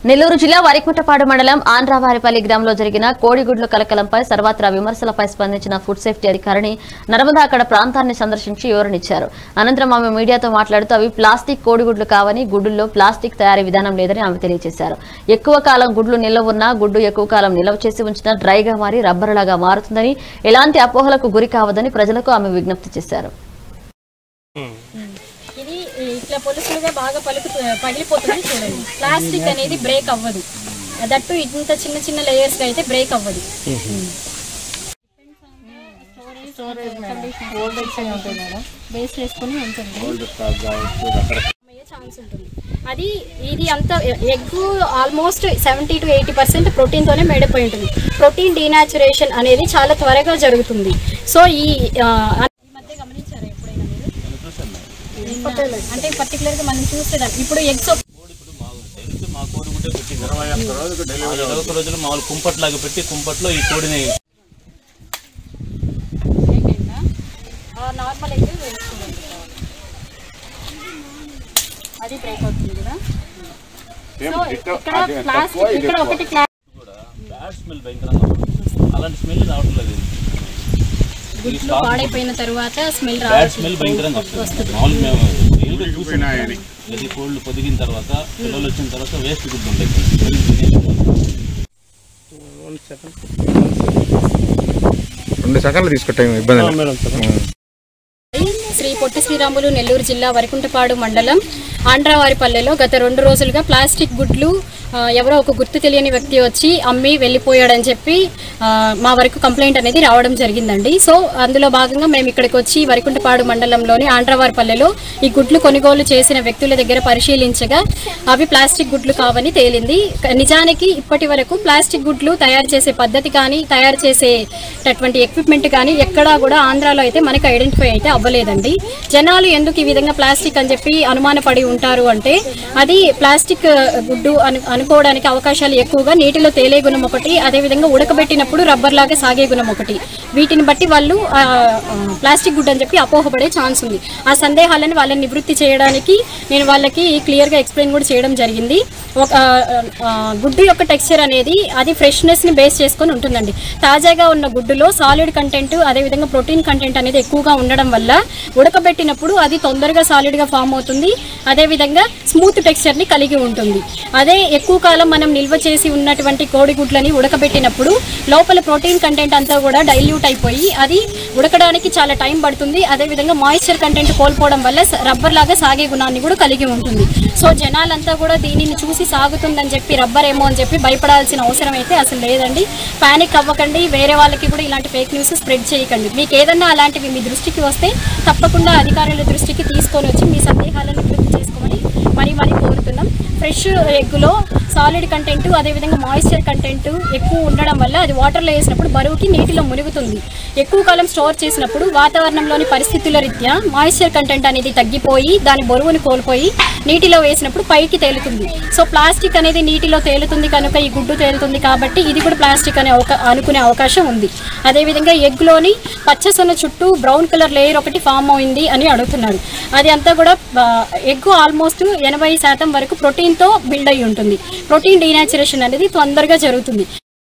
నెల్లూరు జిల్లా వరికుంటపాడు మండలం ఆంధ్రవారిపల్లి గ్రామంలో జరిగిన కోడిగుడ్ల కలకలంపై సర్వత్రా విమర్శలపై స్పందించిన ఫుడ్ సేఫ్టీ అధికారిని నర్మదా అక్కడ ప్రాంతాన్ని సందర్శించి వివరణిచ్చారు అనంతరం ఆమె మీడియాతో మాట్లాడుతూ అవి ప్లాస్టిక్ కోడిగుడ్లు కావని గుడ్డుల్లో ప్లాస్టిక్ తయారీ విధానం లేదని ఆమె తెలియజేశారు ఎక్కువ కాలం గుడ్లు నిల్వ ఉన్నా గుడ్డు ఎక్కువ కాలం నిల్వ చేసి ఉంచినా డ్రైగా మారి రబ్బరులాగా మారుతుందని ఎలాంటి అపోహలకు గురి కావద్దని ప్రజలకు ఆమె విజ్ఞప్తి చేశారు ఇది ఇట్లా పొలుసులుగా బాగా పలుకు పగిలిపోతుంది చూడండి ప్లాస్టిక్ అనేది బ్రేక్ అవ్వదు దట్టు ఇంత చిన్న చిన్న లేయర్స్ అయితే బ్రేక్ అవ్వదు బేస్ చేసుకుని ఉంటుంది అయ్యే ఛాన్స్ ఉంటుంది అది ఇది అంత egg almost seventy to eighty percent ప్రోటీన్తోనే మేడపోయి ఉంటుంది ప్రోటీన్ డీనాచురేషన్ అనేది చాలా త్వరగా జరుగుతుంది సో ఈ ఆ, ఈ మధ్య గమనించారా ఎప్పుడైనా మీరు అంటే పర్టికులర్ గా మనం చూసేదాన్ని ఇప్పుడు ఎగ్స్ మా కోడి గుడ్డ పెట్టి ఇరవై ఒక్క రోజులు మామూలు కుంపట్లాగా పెట్టి కుంపట్లో ఈ కోడిని నార్మల్ ఎగ్ అది బ్రేక్ అవుతుంది కదా సో ఇక్కడ ప్లాస్టిక్ ఇక్కడ ఒకటి క్లా- బ్యాడ్ స్మెల్ భయంకరంగా ఉంటుంది. అలాంటి స్మెల్ రావట్లేదు గుడ్లు పాడైపోయిన తర్వాత స్మెల్ బ్యాడ్ రావచ్చు స్మెల్ భయంకరంగా వస్తుంది మామూలు మేము రియల్గా చూసినాయని అది కోళ్ళు పొదిగిన తర్వాత పిల్లలు వచ్చిన తర్వాత వేస్ట్ గుడ్డు ఉండేది రెండు సెకండ్లు తీసుకో టైం ఇబ్బంది లేదు. శ్రీ పొట్టి శ్రీరాములు నెల్లూరు జిల్లా వరికుంటపాడు మండలం ఆంధ్రవారిపల్లెలో గత రెండు రోజులుగా ప్లాస్టిక్ గుడ్లు ఆ, ఎవరో ఒక గుర్తు తెలియని వ్యక్తి వచ్చి అమ్మి వెళ్ళిపోయాడని చెప్పి ఆ, మా వరకు కంప్లైంట్ అనేది రావడం జరిగిందండి సో అందులో భాగంగా మేము ఇక్కడికి వచ్చి వరికుంటపాడు మండలంలోని ఆంధ్రవారిపల్లెలో ఈ గుడ్లు కొనుగోలు చేసిన వ్యక్తుల దగ్గర పరిశీలించగా అవి ప్లాస్టిక్ గుడ్లు కావని తేలింది క- నిజానికి ఇప్పటి వరకు ప్లాస్టిక్ గుడ్లు తయారు చేసే పద్ధతి కానీ తయారు చేసేటటువంటి ఎక్విప్మెంట్ కానీ ఎక్కడా కూడా ఆంధ్రాలో అయితే మనకు ఐడెంటిఫై అయితే అవ్వలేదండి జనాలు ఎందుకు ఈ విధంగా ప్లాస్టిక్ అని చెప్పి అనుమానపడి ఉంటారు అంటే అది ప్లాస్టిక్ ఆ, గుడ్డు అను అనుకోవడానికి అవకాశాలు ఎక్కువగా నీటిలో తేలే గుణం ఒకటి అదేవిధంగా ఉడకబెట్టినప్పుడు రబ్బర్ లాగా సాగే గుణం ఒకటి వీటిని బట్టి వాళ్ళు ఆ, ఆ, ప్లాస్టిక్ గుడ్డు అని చెప్పి అపోహపడే ఛాన్స్ ఉంది ఆ సందేహాలను వాళ్ళని నివృత్తి చేయడానికి నేను వాళ్ళకి క్లియర్గా ఎక్స్ప్లెయిన్ కూడా చేయడం జరిగింది ఒక ఆ, ఆ, గుడ్డు యొక్క టెక్స్చర్ అనేది అది ఫ్రెష్నెస్ని బేస్ చేసుకొని ఉంటుందండి తాజాగా ఉన్న గుడ్డులో సాలిడ్ కంటెంట్ అదేవిధంగా ప్రోటీన్ కంటెంట్ అనేది ఎక్కువగా ఉండడం వల్ల ఉడకబెట్టినప్పుడు అది తొందరగా సాలిడ్గా ఫామ్ అవుతుంది అదేవిధంగా స్మూత్ టెక్స్చర్ని కలిగి ఉంటుంది అదే ఎక్కువ కాలం మనం నిల్వ చేసి ఉన్నటువంటి కోడిగుడ్లని ఉడకబెట్టినప్పుడు లోపల ప్రోటీన్ కంటెంట్ అంతా కూడా డైల్యూట్ అయిపోయి అది ఉడకడానికి చాలా టైం పడుతుంది అదేవిధంగా మాయిశ్చర్ కంటెంట్ కోల్పోవడం వల్ల స- రబ్బర్ లాగా సాగే గుణాన్ని కూడా కలిగి ఉంటుంది సో జనాలంతా కూడా దీనిని చూసి సాగుతుందని చెప్పి రబ్బర్ ఏమో అని చెప్పి భయపడాల్సిన అవసరం అయితే అసలు లేదండి పానిక్ అవ్వకండి వేరే వాళ్ళకి కూడా ఇలాంటి ఫేక్ న్యూస్ స్ప్రెడ్ చేయకండి మీకు ఏదన్నా అలాంటివి మీ దృష్టికి వస్తే తప్పకుండా అధికారుల దృష్టికి తీసుకొని వచ్చి మీ సందేహాలను నివృత్తి చేసుకోమని మరీ మరీ కోరుతున్నాం ఫ్రెష్ ఎగ్గులో సాలిడ్ కంటెంట్ అదేవిధంగా మాయిశ్చర్ కంటెంట్ ఎక్కువ ఉండడం వల్ల అది వాటర్లో వేసినప్పుడు బరువుకి నీటిలో మునుగుతుంది ఎక్కువ కాలం స్టోర్ చేసినప్పుడు వాతావరణంలోని పరిస్థితుల రీత్యా మాయిశ్చర్ కంటెంట్ అనేది తగ్గిపోయి దాని బరువుని కోల్పోయి నీటిలో వేసినప్పుడు పైకి తేలుతుంది సో ప్లాస్టిక్ అనేది నీటిలో తేలుతుంది కనుక ఈ గుడ్డు తేలుతుంది కాబట్టి ఇది కూడా ప్లాస్టిక్ అనే అవకా అనుకునే అవకాశం ఉంది అదేవిధంగా ఎగ్లోని పచ్చసొన చుట్టూ బ్రౌన్ కలర్ లేయర్ ఒకటి ఫామ్ అయింది అని అడుగుతున్నారు అది అంతా కూడా ఎగ్ ఆల్మోస్ట్ ఎనభై శాతం వరకు ప్రోటీన్తో బిల్డ్ అయి ఉంటుంది ప్రోటీన్ డీనాచురేషన్ అనేది తొందరగా జరుగుతుంది